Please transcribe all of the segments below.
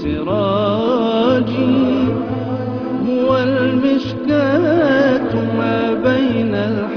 سراجي هو المشكاة ما بين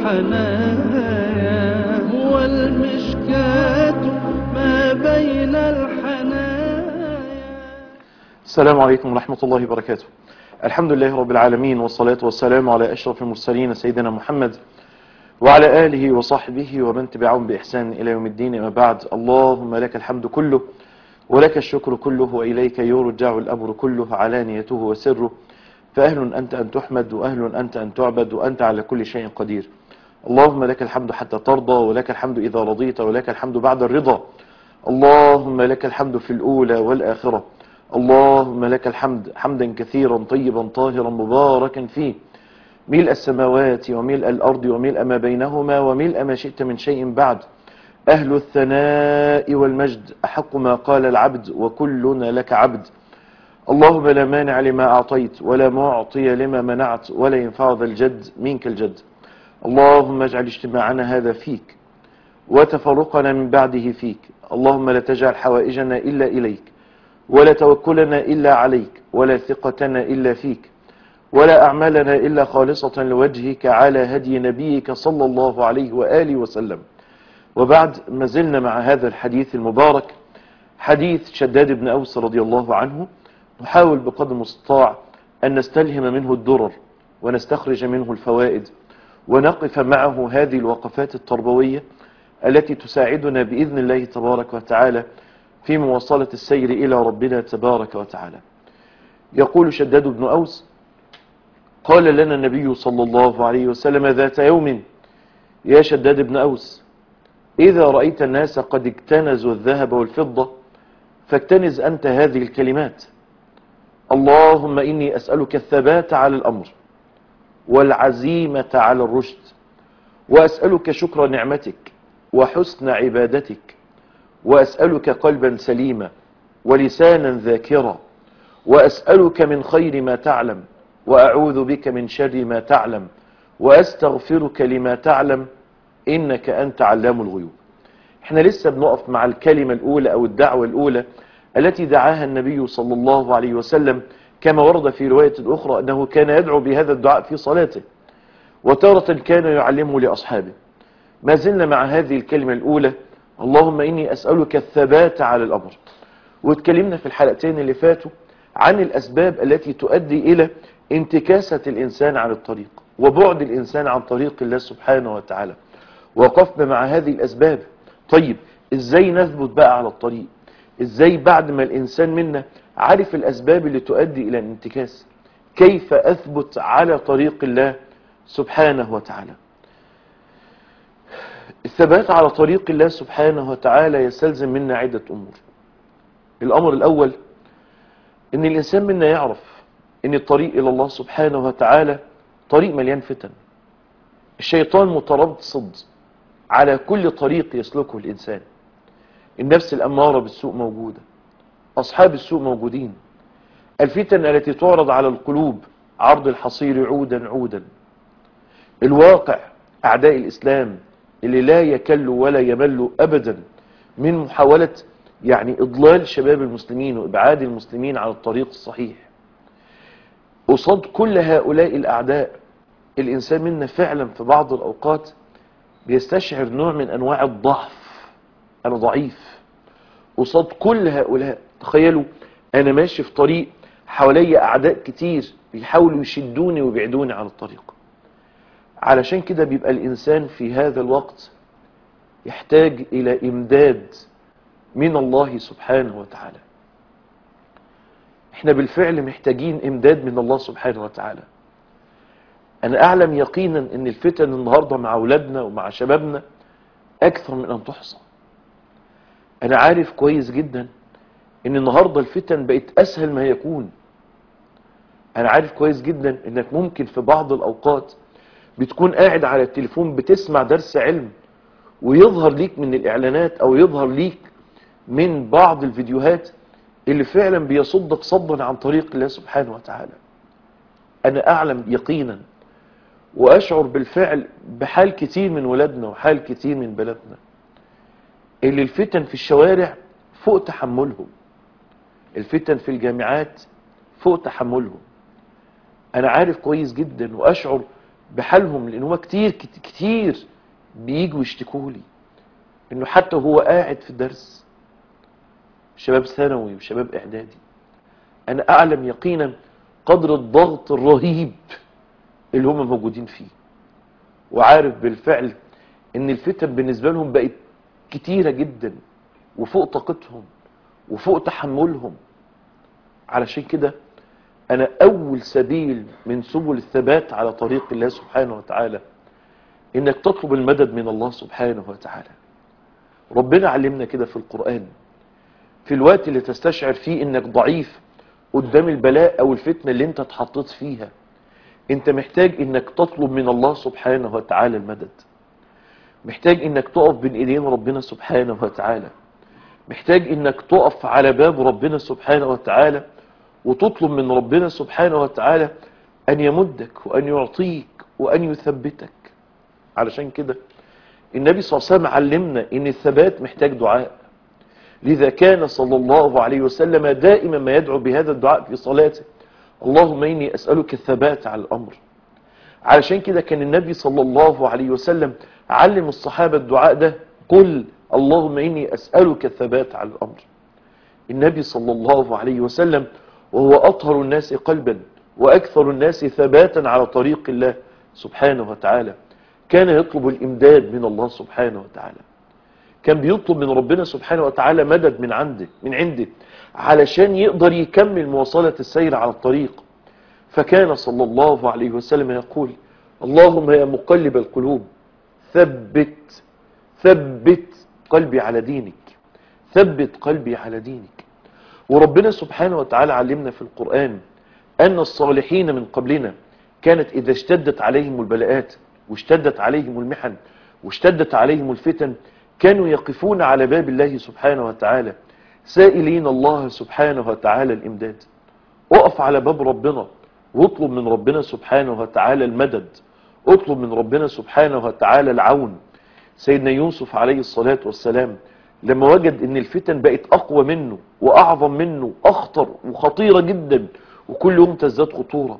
الحنايا هو المشكاة ما بين الحنايا السلام عليكم ورحمة الله وبركاته الحمد لله رب العالمين والصلاة والسلام على أشرف المرسلين سيدنا محمد وعلى آله وصحبه ومن تبعهم بإحسان إلى يوم الدين أما بعد اللهم لك الحمد كله ولك الشكر كله وإليك يرجع الأمر كله علانيته وسره فأهل أنت أن تحمد وأهل أنت أن تعبد وأنت على كل شيء قدير اللهم لك الحمد حتى ترضى ولك الحمد إذا رضيت ولك الحمد بعد الرضا اللهم لك الحمد في الأولى والآخرة اللهم لك الحمد حمدا كثيرا طيبا طاهرا مباركا فيه ملء السماوات وملء الأرض وملء ما بينهما وملء ما شئت من شيء بعد أهل الثناء والمجد أحق ما قال العبد وكلنا لك عبد اللهم لا مانع لما أعطيت ولا معطي لما منعت ولا ينفع ذا الجد منك الجد اللهم اجعل اجتماعنا هذا فيك وتفرقنا من بعده فيك اللهم لا تجعل حوائجنا إلا إليك ولا توكلنا إلا عليك ولا ثقتنا إلا فيك ولا أعمالنا إلا خالصة لوجهك على هدي نبيك صلى الله عليه وآله وسلم وبعد ما زلنا مع هذا الحديث المبارك حديث شداد بن أوس رضي الله عنه نحاول بقدر المستطاع أن نستلهم منه الدرر ونستخرج منه الفوائد ونقف معه هذه الوقفات التربوية التي تساعدنا بإذن الله تبارك وتعالى في مواصلة السير إلى ربنا تبارك وتعالى يقول شداد بن أوس قال لنا النبي صلى الله عليه وسلم ذات يوم يا شداد بن أوس إذا رأيت الناس قد اكتنزوا الذهب والفضة فاكتنز أنت هذه الكلمات اللهم إني أسألك الثبات على الأمر والعزيمة على الرشد وأسألك شكر نعمتك وحسن عبادتك وأسألك قلبا سليما ولسانا ذاكرا وأسألك من خير ما تعلم وأعوذ بك من شر ما تعلم وأستغفرك لما تعلم إنك أنت علام الغيوب احنا لسه بنقف مع الكلمة الأولى أو الدعوة الأولى التي دعاها النبي صلى الله عليه وسلم كما ورد في رواية أخرى أنه كان يدعو بهذا الدعاء في صلاته وتارة كان يعلمه لأصحابه ما زلنا مع هذه الكلمة الأولى اللهم إني أسألك الثبات على الأمر واتكلمنا في الحلقتين اللي فاتوا عن الأسباب التي تؤدي إلى انتكاسة الإنسان عن الطريق وبعد الإنسان عن طريق الله سبحانه وتعالى وقفنا مع هذه الأسباب طيب إزاي نثبت بقى على الطريق إزاي بعد ما الإنسان منا عارف الأسباب اللي تؤدي إلى الانتكاس كيف أثبت على طريق الله سبحانه وتعالى الثبات على طريق الله سبحانه وتعالى يستلزم منا عدة أمور الأمر الأول إن الإنسان منا يعرف إن الطريق إلى الله سبحانه وتعالى طريق مليان فتن الشيطان مترصد على كل طريق يسلكه الإنسان النفس الأمارة بالسوء موجودة أصحاب السوء موجودين الفتن التي تعرض على القلوب عرض الحصير عودا عودا الواقع أعداء الإسلام اللي لا يكل ولا يمل أبدا من محاولة يعني إضلال شباب المسلمين وإبعاد المسلمين عن الطريق الصحيح قصاد كل هؤلاء الأعداء الإنسان منا فعلا في بعض الأوقات بيستشعر نوع من أنواع الضعف أنا ضعيف قصاد كل هؤلاء تخيلوا أنا ماشي في طريق حوالي أعداء كتير بيحاولوا يشدوني ويبعدوني عن الطريق علشان كده بيبقى الإنسان في هذا الوقت يحتاج إلى إمداد من الله سبحانه وتعالى احنا بالفعل محتاجين إمداد من الله سبحانه وتعالى أنا أعلم يقينا أن الفتن النهاردة مع أولادنا ومع شبابنا أكثر من أن تحصى أنا عارف كويس جدا أن النهاردة الفتن بقت أسهل ما يكون أنا عارف كويس جدا أنك ممكن في بعض الأوقات بتكون قاعد على التليفون بتسمع درس علم ويظهر ليك من الإعلانات أو يظهر ليك من بعض الفيديوهات اللي فعلا بيصدك صدا عن طريق الله سبحانه وتعالى أنا أعلم يقينا وأشعر بالفعل بحال كتير من ولادنا وحال كتير من بلدنا اللي الفتن في الشوارع فوق تحملهم الفتن في الجامعات فوق تحملهم انا عارف كويس جدا واشعر بحالهم لان هو كتير كت- كتير بييجوا يشتكوا لي انه حتى هو قاعد في الدرس شباب ثانوي وشباب اعدادي انا اعلم يقينا قدر الضغط الرهيب اللي هم موجودين فيه وعارف بالفعل ان الفتن بالنسبة لهم بقت كتيرة جدا وفوق طاقتهم وفوق تحملهم علشان كده انا اول سبيل من سبل الثبات على طريق الله سبحانه وتعالى انك تطلب المدد من الله سبحانه وتعالى ربنا علمنا كده في القرآن في الوقت اللي تستشعر فيه انك ضعيف قدام البلاء او الفتنة اللي انت اتحطيت فيها انت محتاج انك تطلب من الله سبحانه وتعالى المدد محتاج انك تقف بين ايدين ربنا سبحانه وتعالى محتاج انك تقف على باب ربنا سبحانه وتعالى وتطلب من ربنا سبحانه وتعالى ان يمدك وان يعطيك وان يثبتك علشان كده النبي صلى الله عليه وسلم علمنا ان الثبات محتاج دعاء لذا كان صلى الله عليه وسلم دائما ما يدعو بهذا الدعاء في صلاته اللهم إني أسألك الثبات على الأمر علشان كده كان النبي صلى الله عليه وسلم علم الصحابة الدعاء ده قل اللهم إني أسألك الثبات على الأمر النبي صلى الله عليه وسلم وهو أطهر الناس قلبا وأكثر الناس ثباتا على طريق الله سبحانه وتعالى كان يطلب الإمداد من الله سبحانه وتعالى كان بيطلب من ربنا سبحانه وتعالى مدد من عنده من عنده علشان يقدر يكمل مواصلة السير على الطريق فكان صلى الله عليه وسلم يقول اللهم يا مقلب القلوب ثبت ثبت قلبي على دينك ثبت قلبي على دينك وربنا سبحانه وتعالى علمنا في القرآن أن الصالحين من قبلنا كانت إذا اشتدت عليهم البلاءات واشتدت عليهم المحن واشتدت عليهم الفتن كانوا يقفون على باب الله سبحانه وتعالى سائلين الله سبحانه وتعالى الإمداد اقف على باب ربنا واطلب من ربنا سبحانه وتعالى المدد اطلب من ربنا سبحانه وتعالى العون سيدنا يوسف عليه الصلاة والسلام لما وجد ان الفتن بقت اقوى منه واعظم منه اخطر وخطيرة جدا وكل يوم تزداد خطورة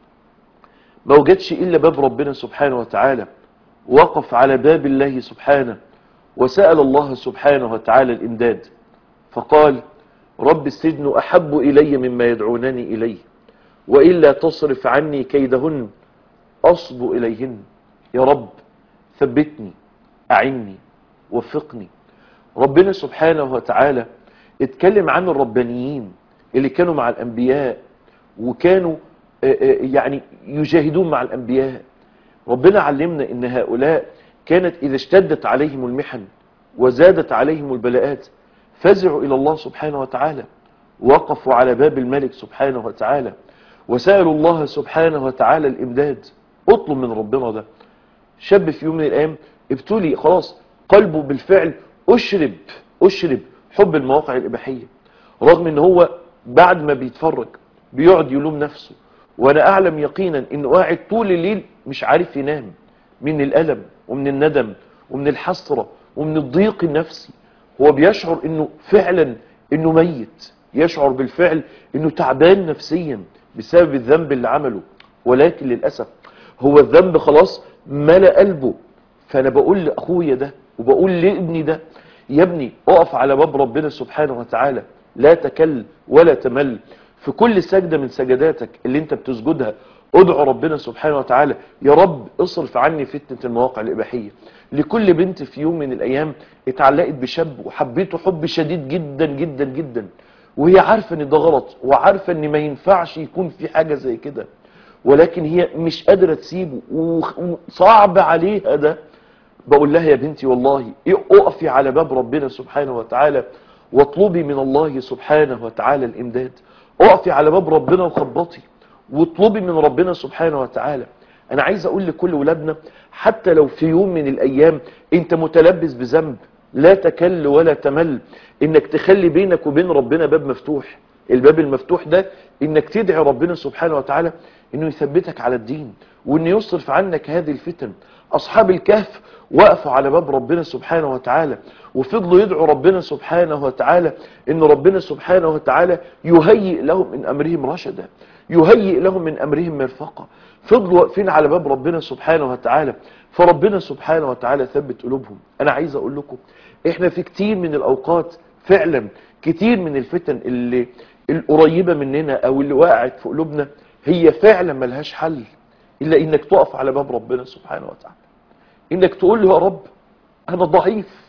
ما وجدش الا باب ربنا سبحانه وتعالى وقف على باب الله سبحانه وسأل الله سبحانه وتعالى الامداد فقال رب السجن احب الي مما يدعونني اليه وإلا تصرف عني كيدهن أصب إليهن يا رب ثبتني أعني وفقني ربنا سبحانه وتعالى اتكلم عن الربانيين اللي كانوا مع الأنبياء وكانوا يعني يجاهدون مع الأنبياء ربنا علمنا ان هؤلاء كانت إذا اشتدت عليهم المحن وزادت عليهم البلاءات فزعوا إلى الله سبحانه وتعالى وقفوا على باب الملك سبحانه وتعالى وسألوا الله سبحانه وتعالى الإمداد اطلب من ربنا ده شاب في يوم من الأيام ابتلي خلاص قلبه بالفعل أشرب أشرب حب المواقع الإباحية رغم ان هو بعد ما بيتفرج بيقعد يلوم نفسه وانا اعلم يقينا انه قاعد طول الليل مش عارف ينام من الالم ومن الندم ومن الحسرة ومن الضيق النفسي هو بيشعر انه فعلا انه ميت يشعر بالفعل انه تعبان نفسيا بسبب الذنب اللي عمله ولكن للأسف هو الذنب خلاص ملأ قلبه فانا بقول لاخويا ده وبقول لابني ده يا ابني اقف على باب ربنا سبحانه وتعالى لا تكل ولا تمل في كل سجدة من سجداتك اللي انت بتسجدها ادعو ربنا سبحانه وتعالى يا رب اصرف عني فتنة المواقع الإباحية لكل بنت في يوم من الأيام اتعلقت بشاب وحبيته حب شديد جدا جدا جدا وهي عارفة ان ده غلط وعارفة ان ما ينفعش يكون في حاجة زي كده ولكن هي مش قادرة تسيبه وصعب عليها ده بقول لها يا بنتي والله اقفي على باب ربنا سبحانه وتعالى واطلبي من الله سبحانه وتعالى الامداد اقفي على باب ربنا وخبطي واطلبي من ربنا سبحانه وتعالى انا عايز اقول لكل ولادنا حتى لو في يوم من الايام انت متلبس بذنب لا تكل ولا تمل انك تخلي بينك وبين ربنا باب مفتوح الباب المفتوح ده انك تدعي ربنا سبحانه وتعالى انه يثبتك على الدين وانه يصرف عنك هذه الفتن أصحاب الكهف وقفوا على باب ربنا سبحانه وتعالى وفضلوا يدعوا ربنا سبحانه وتعالى ان ربنا سبحانه وتعالى يهيئ لهم من امرهم رشدا يهيئ لهم من امرهم مرفقا فضلوا واقفين على باب ربنا سبحانه وتعالى فربنا سبحانه وتعالى ثبت قلوبهم انا عايز اقول لكم احنا في كتير من الاوقات فعلا كتير من الفتن اللي القريبة مننا او اللي وقعت في قلوبنا هي فعلا ملهاش حل الا انك تقف على باب ربنا سبحانه وتعالى انك تقول له يا رب انا ضعيف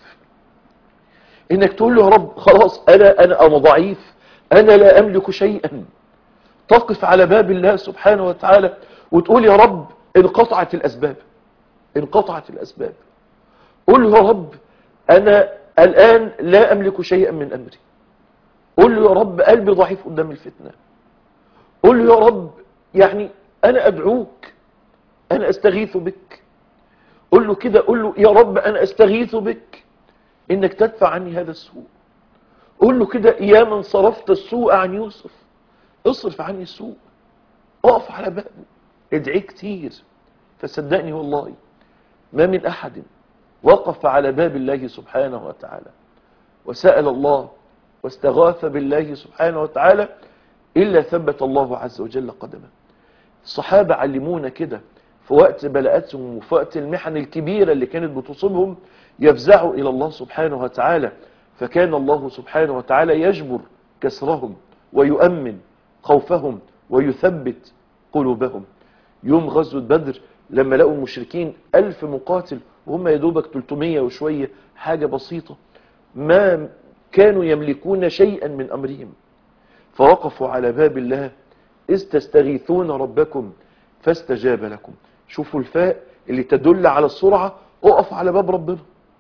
انك تقول له يا رب خلاص انا انا انا ضعيف انا لا املك شيئا تقف على باب الله سبحانه وتعالى وتقول يا رب انقطعت الاسباب انقطعت الاسباب قول له يا رب انا الان لا املك شيئا من امري قول له يا رب قلبي ضعيف قدام الفتنه قول له يا رب يعني انا ادعوك انا استغيث بك قول له كده قول له يا رب انا استغيث بك انك تدفع عني هذا السوء قول له كده يا من صرفت السوء عن يوسف اصرف عني السوء اقف على بابه ادعيه كتير فصدقني والله ما من احد وقف على باب الله سبحانه وتعالى وسأل الله واستغاث بالله سبحانه وتعالى إلا ثبت الله عز وجل قدمه الصحابة علمونا كده في وقت بلاءتهم وفي وقت المحن الكبيرة اللي كانت بتصيبهم يفزعوا إلى الله سبحانه وتعالى فكان الله سبحانه وتعالى يجبر كسرهم ويؤمن خوفهم ويثبت قلوبهم يوم غزوة بدر لما لقوا المشركين ألف مقاتل وهم يدوبك 300 وشوية حاجة بسيطة ما كانوا يملكون شيئا من أمرهم فوقفوا على باب الله إذ تستغيثون ربكم فاستجاب لكم شوفوا الفاء اللي تدل على السرعة اقف على باب ربنا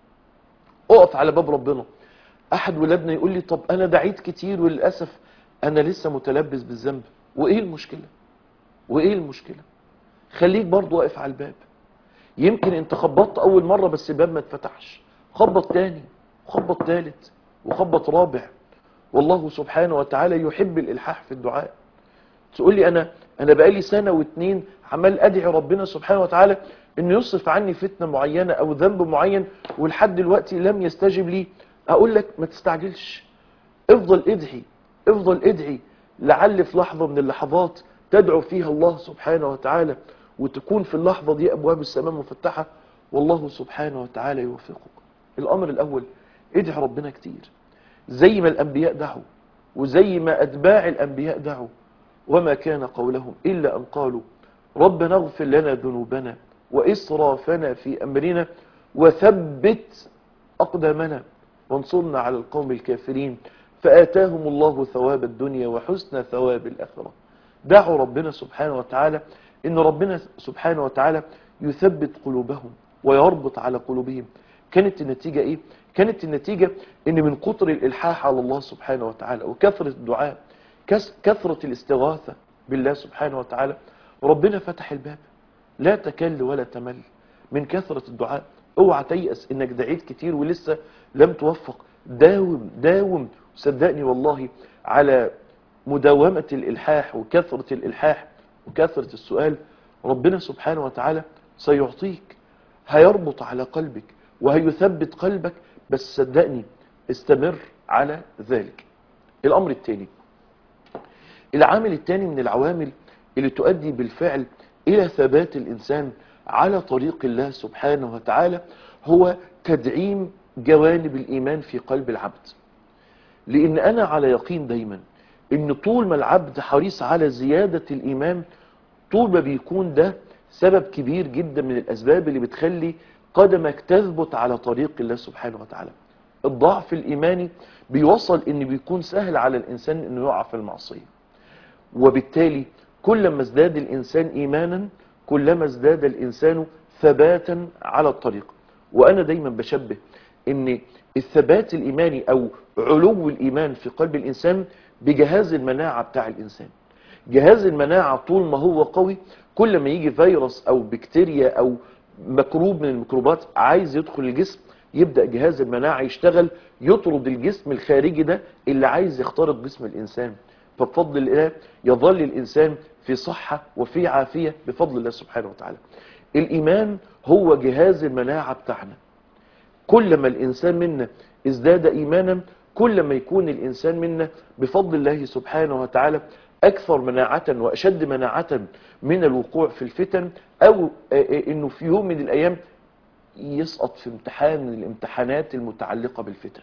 اقف على باب ربنا احد ولادنا يقول لي طب انا دعيت كتير وللأسف انا لسه متلبس بالذنب وايه المشكلة وايه المشكلة خليك برضو واقف على الباب يمكن انت خبطت اول مرة بس الباب ما اتفتحش خبط تاني وخبط تالت وخبط رابع والله سبحانه وتعالى يحب الالحاح في الدعاء تقول لي انا انا بقالي سنة واتنين عمال ادعي ربنا سبحانه وتعالى انه يصرف عني فتنة معينة او ذنب معين ولحد دلوقتي لم يستجب لي اقول لك ما تستعجلش افضل ادعي افضل ادعي لعل في لحظة من اللحظات تدعو فيها الله سبحانه وتعالى وتكون في اللحظة دي ابواب السماء مفتحة والله سبحانه وتعالى يوفقك الامر الاول ادعي ربنا كتير زي ما الانبياء دعوا وزي ما اتباع الانبياء دعوا وما كان قولهم الا ان قالوا ربنا اغفر لنا ذنوبنا واسرافنا في امرنا وثبت اقدامنا وانصرنا على القوم الكافرين فاتاهم الله ثواب الدنيا وحسن ثواب الاخره دعوا ربنا سبحانه وتعالى ان ربنا سبحانه وتعالى يثبت قلوبهم ويربط على قلوبهم كانت النتيجة ايه كانت النتيجة ان من كتر الالحاح على الله سبحانه وتعالى وكثرة الدعاء كس- كثرة الاستغاثة بالله سبحانه وتعالى ربنا فتح الباب لا تكل ولا تمل من كثرة الدعاء اوعى تيأس انك دعيت كتير ولسه لم توفق داوم داوم صدقني والله على مداومة الإلحاح وكثرة الإلحاح وكثرة السؤال ربنا سبحانه وتعالى سيعطيك هيربط على قلبك وهيثبت قلبك بس صدقني استمر على ذلك الأمر الثاني العامل الثاني من العوامل اللي تؤدي بالفعل إلى ثبات الإنسان على طريق الله سبحانه وتعالى هو تدعيم جوانب الإيمان في قلب العبد لأن أنا على يقين دايما إن طول ما العبد حريص على زيادة الإيمان طول ما بيكون ده سبب كبير جدا من الأسباب اللي بتخلي قدمك تثبت على طريق الله سبحانه وتعالى الضعف الإيماني بيوصل إن بيكون سهل على الإنسان إنه يقع في المعصية وبالتالي كلما ازداد الإنسان إيمانا كلما ازداد الإنسان ثباتا على الطريق وأنا دايما بشبه إن الثبات الإيماني أو علو الإيمان في قلب الإنسان بجهاز المناعة بتاع الإنسان جهاز المناعة طول ما هو قوي كل ما يجي فيروس أو بكتيريا أو ميكروب من الميكروبات عايز يدخل الجسم يبدأ جهاز المناعة يشتغل يطرد الجسم الخارجي ده اللي عايز يخترق جسم الإنسان فبفضل الله يظل الإنسان في صحة وفي عافية بفضل الله سبحانه وتعالى الإيمان هو جهاز المناعة بتاعنا كل ما الإنسان منا ازداد إيمانا كل ما يكون الإنسان منا بفضل الله سبحانه وتعالى أكثر مناعة وأشد مناعة من الوقوع في الفتن أو أنه في يوم من الأيام يسقط في امتحان من الامتحانات المتعلقة بالفتن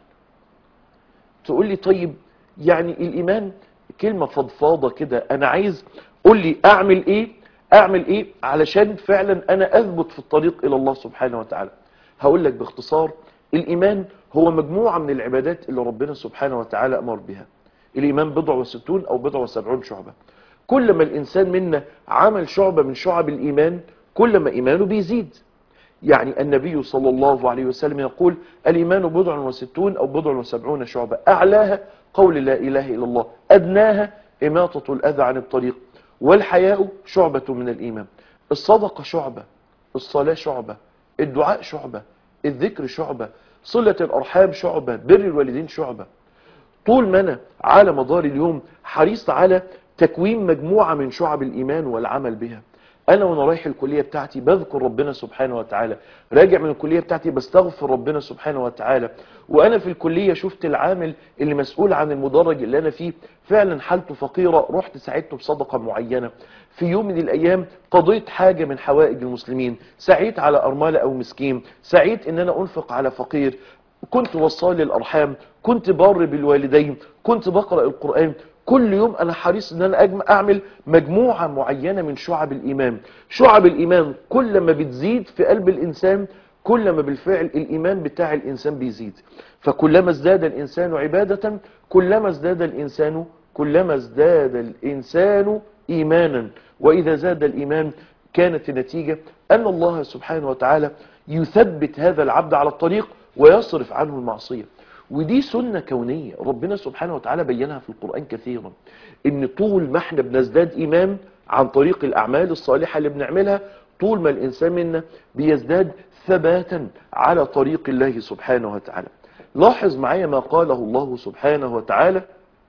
تقول لي طيب يعني الإيمان كلمة فضفاضة كده أنا عايز قول لي أعمل إيه أعمل إيه علشان فعلا أنا أثبت في الطريق إلى الله سبحانه وتعالى هقول لك باختصار الإيمان هو مجموعة من العبادات اللي ربنا سبحانه وتعالى أمر بها الإيمان بضع وستون أو بضع وسبعون شعبة كل ما الإنسان منا عمل شعبة من شعب الإيمان كل ما إيمانه بيزيد يعني النبي صلى الله عليه وسلم يقول الإيمان بضع وستون أو بضع وسبعون شعبة أعلاها قول لا إله إلا الله أدناها إماطة الأذى عن الطريق والحياء شعبة من الإيمان الصدقة شعبة الصلاة شعبة الدعاء شعبة الذكر شعبة صلة الأرحام شعبة بر الوالدين شعبة طول ما أنا على مدار اليوم حريص على تكوين مجموعة من شعب الإيمان والعمل بها أنا وأنا رايح الكلية بتاعتي بذكر ربنا سبحانه وتعالى راجع من الكلية بتاعتي بستغفر ربنا سبحانه وتعالى وأنا في الكلية شفت العامل اللي مسؤول عن المدرج اللي أنا فيه فعلا حالته فقيرة رحت ساعدته بصدقة معينة في يوم من الأيام قضيت حاجة من حوائج المسلمين سعيت على أرملة أو مسكين سعيت إن أنا أنفق على فقير كنت وصال للأرحام كنت بار بالوالدين كنت بقرأ القرآن كل يوم انا حريص ان انا أجمع اعمل مجموعة معينة من شعب الايمان شعب الايمان كل ما بتزيد في قلب الانسان كل ما بالفعل الايمان بتاع الانسان بيزيد فكلما ازداد الانسان عبادة كلما ازداد الانسان كلما ازداد الانسان ايمانا واذا زاد الايمان كانت النتيجة ان الله سبحانه وتعالى يثبت هذا العبد على الطريق ويصرف عنه المعصية ودي سنة كونية ربنا سبحانه وتعالى بينها في القرآن كثيرا ان طول ما احنا بنزداد ايمان عن طريق الاعمال الصالحة اللي بنعملها طول ما الانسان منا بيزداد ثباتا على طريق الله سبحانه وتعالى لاحظ معايا ما قاله الله سبحانه وتعالى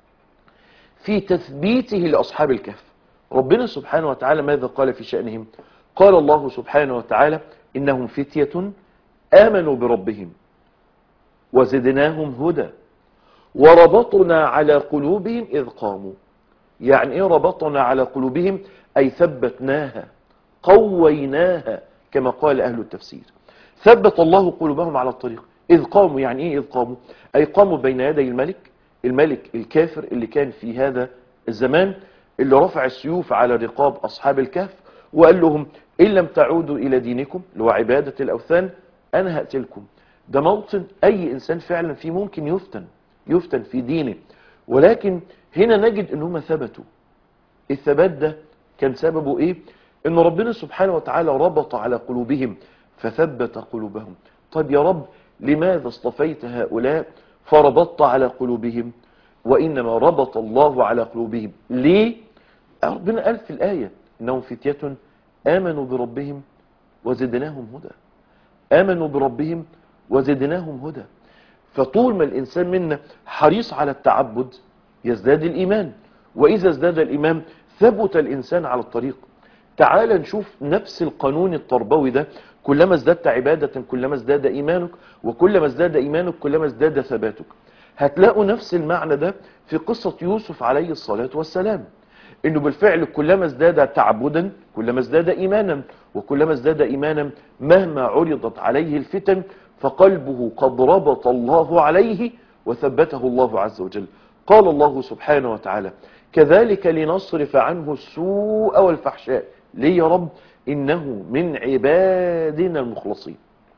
في تثبيته لأصحاب الكهف ربنا سبحانه وتعالى ماذا قال في شأنهم قال الله سبحانه وتعالى إنهم فتية آمنوا بربهم وزدناهم هدى وربطنا على قلوبهم إذ قاموا يعني إيه ربطنا على قلوبهم أي ثبتناها قويناها كما قال أهل التفسير ثبت الله قلوبهم على الطريق إذ قاموا يعني إيه إذ قاموا أي قاموا بين يدي الملك الملك الكافر اللي كان في هذا الزمان اللي رفع السيوف على رقاب أصحاب الكهف وقال لهم إن لم تعودوا إلى دينكم اللي هو عبادة الأوثان أنا هقتلكم ده موطن أي إنسان فعلا فيه ممكن يفتن يفتن في دينه ولكن هنا نجد أنهم ثبتوا الثبات ده كان سببه إيه أن ربنا سبحانه وتعالى ربط على قلوبهم فثبت قلوبهم طيب يا رب لماذا اصطفيت هؤلاء فربطت على قلوبهم وإنما ربط الله على قلوبهم ليه ربنا قال في الآية إنهم فتية آمنوا بربهم وزدناهم هدى آمنوا بربهم وزدناهم هدى فطول ما الإنسان منا حريص على التعبد يزداد الإيمان وإذا ازداد الإيمان ثبت الإنسان على الطريق تعال نشوف نفس القانون التربوي ده كلما ازددت عبادة كلما ازداد إيمانك وكلما ازداد إيمانك كلما ازداد ثباتك هتلاقوا نفس المعنى ده في قصة يوسف عليه الصلاة والسلام انه بالفعل كلما ازداد تعبدا كلما ازداد ايمانا وكلما ازداد ايمانا مهما عرضت عليه الفتن فقلبه قد ربط الله عليه وثبته الله عز وجل قال الله سبحانه وتعالى كذلك لنصرف عنه السوء والفحشاء ليه يا رب إنه من عبادنا المخلصين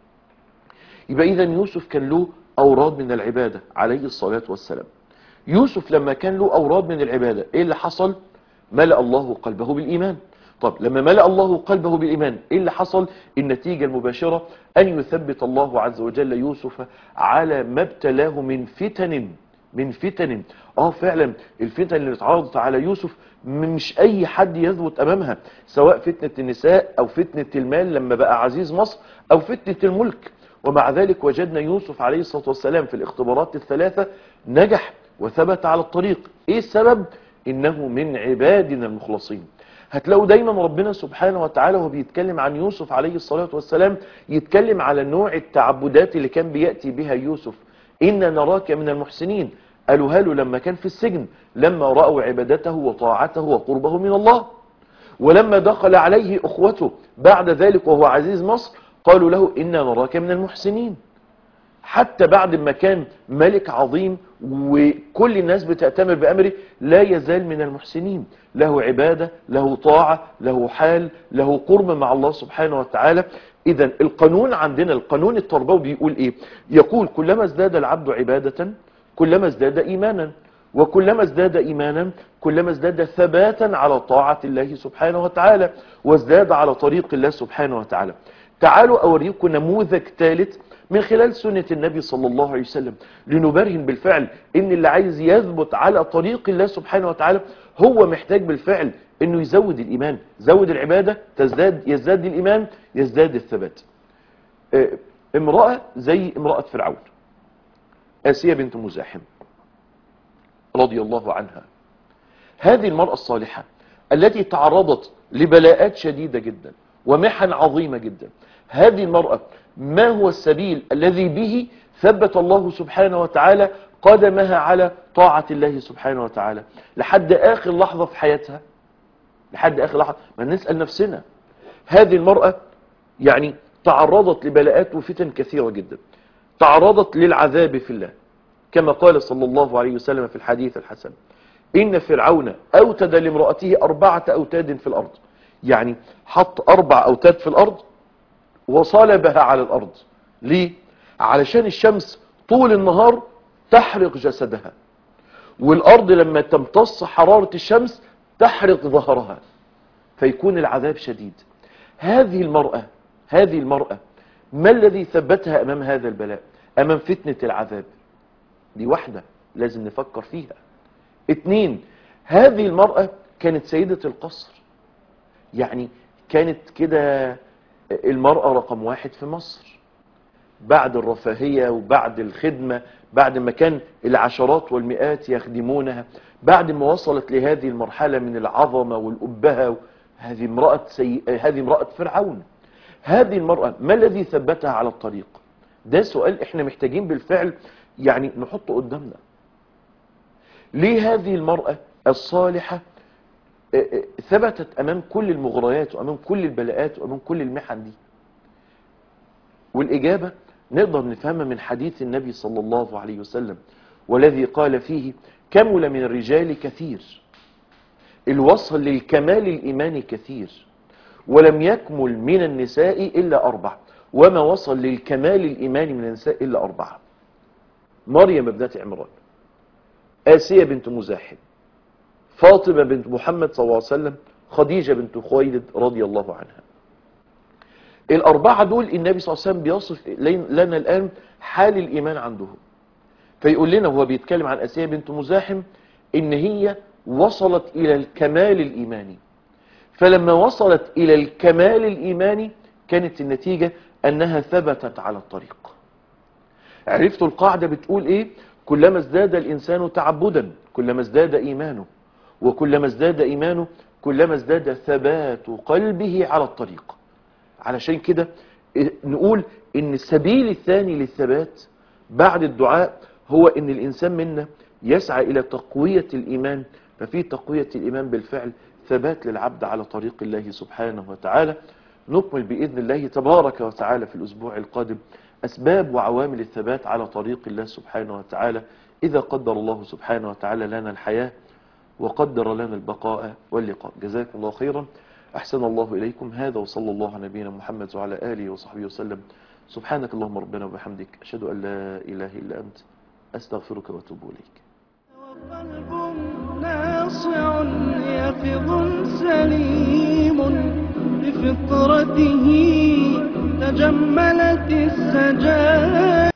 يبقى إذا يوسف كان له أوراد من العبادة عليه الصلاة والسلام يوسف لما كان له أوراد من العبادة إيه اللي حصل ملأ الله قلبه بالإيمان طب لما ملأ الله قلبه بالإيمان إيه اللي حصل النتيجة المباشرة أن يثبت الله عز وجل يوسف على ما ابتلاه من فتن من فتن اه فعلا الفتن اللي اتعرضت على يوسف مش اي حد يثبت امامها سواء فتنة النساء او فتنة المال لما بقى عزيز مصر او فتنة الملك ومع ذلك وجدنا يوسف عليه الصلاة والسلام في الاختبارات الثلاثة نجح وثبت على الطريق ايه السبب انه من عبادنا المخلصين هتلاقوا دايما ربنا سبحانه وتعالى وهو بيتكلم عن يوسف عليه الصلاة والسلام يتكلم على نوع التعبدات اللي كان بيأتي بها يوسف إنا نراك من المحسنين قالوا هالوا لما كان في السجن لما رأوا عبادته وطاعته وقربه من الله ولما دخل عليه أخوته بعد ذلك وهو عزيز مصر قالوا له إنا نراك من المحسنين حتى بعد ما كان ملك عظيم وكل الناس بتأتمر بأمره لا يزال من المحسنين له عبادة له طاعة له حال له قرب مع الله سبحانه وتعالى إذا القانون عندنا القانون التربوي بيقول إيه يقول كلما ازداد العبد عبادة كلما ازداد إيمانا وكلما ازداد إيمانا كلما ازداد ثباتا على طاعة الله سبحانه وتعالى وازداد على طريق الله سبحانه وتعالى تعالوا أوريكم نموذج ثالث من خلال سنة النبي صلى الله عليه وسلم لنبرهن بالفعل ان اللي عايز يثبت على طريق الله سبحانه وتعالى هو محتاج بالفعل انه يزود الايمان زود العبادة تزداد يزداد الايمان يزداد الثبات اه، امرأة زي امرأة فرعون آسية بنت مزاحم رضي الله عنها هذه المرأة الصالحة التي تعرضت لبلاءات شديدة جدا ومحن عظيمة جدا هذه المرأة ما هو السبيل الذي به ثبت الله سبحانه وتعالى قدمها على طاعة الله سبحانه وتعالى لحد آخر لحظة في حياتها لحد آخر لحظة ما نسأل نفسنا هذه المرأة يعني تعرضت لبلاءات وفتن كثيرة جدا تعرضت للعذاب في الله كما قال صلى الله عليه وسلم في الحديث الحسن إن فرعون أوتد لامرأته أربعة أوتاد في الأرض يعني حط أربع أوتاد في الأرض وصلبها على الأرض ليه؟ علشان الشمس طول النهار تحرق جسدها والأرض لما تمتص حرارة الشمس تحرق ظهرها فيكون العذاب شديد هذه المرأة هذه المرأة ما الذي ثبتها أمام هذا البلاء أمام فتنة العذاب دي واحدة لازم نفكر فيها اتنين هذه المرأة كانت سيدة القصر يعني كانت كده المرأة رقم واحد في مصر بعد الرفاهية وبعد الخدمة بعد ما كان العشرات والمئات يخدمونها بعد ما وصلت لهذه المرحلة من العظمة والأبهة هذه امرأة, سي... هذه امرأة فرعون هذه المرأة ما الذي ثبتها على الطريق ده سؤال احنا محتاجين بالفعل يعني نحطه قدامنا ليه هذه المرأة الصالحة اه اه ثبتت أمام كل المغريات وأمام كل البلاءات وأمام كل المحن دي والإجابة نقدر نفهمها من حديث النبي صلى الله عليه وسلم والذي قال فيه كمل من الرجال كثير الوصل للكمال الإيماني كثير ولم يكمل من النساء إلا أربع وما وصل للكمال الإيماني من النساء إلا أربعة مريم ابنة عمران آسية بنت مزاحم فاطمة بنت محمد صلى الله عليه وسلم خديجة بنت خويلد رضي الله عنها الأربعة دول النبي صلى الله عليه وسلم بيصف لنا الآن حال الإيمان عندهم فيقول لنا وهو بيتكلم عن آسية بنت مزاحم إن هي وصلت إلى الكمال الإيماني فلما وصلت إلى الكمال الإيماني كانت النتيجة أنها ثبتت على الطريق عرفتوا القاعدة بتقول إيه كلما ازداد الإنسان تعبدا كلما ازداد إيمانه وكلما ازداد إيمانه كلما ازداد ثبات قلبه على الطريق علشان كده نقول ان السبيل الثاني للثبات بعد الدعاء هو ان الانسان منا يسعى الى تقوية الايمان ففي تقوية الايمان بالفعل ثبات للعبد على طريق الله سبحانه وتعالى نكمل بإذن الله تبارك وتعالى في الأسبوع القادم أسباب وعوامل الثبات على طريق الله سبحانه وتعالى إذا قدر الله سبحانه وتعالى لنا الحياة وقدر لنا البقاء واللقاء جزاكم الله خيرا أحسن الله إليكم هذا وصلى الله على نبينا محمد وعلى آله وصحبه وسلم سبحانك اللهم ربنا وبحمدك أشهد أن لا إله إلا أنت أستغفرك وأتوب إليك وقلب ناصع يقظ سليم بفطرته تجملت السجايا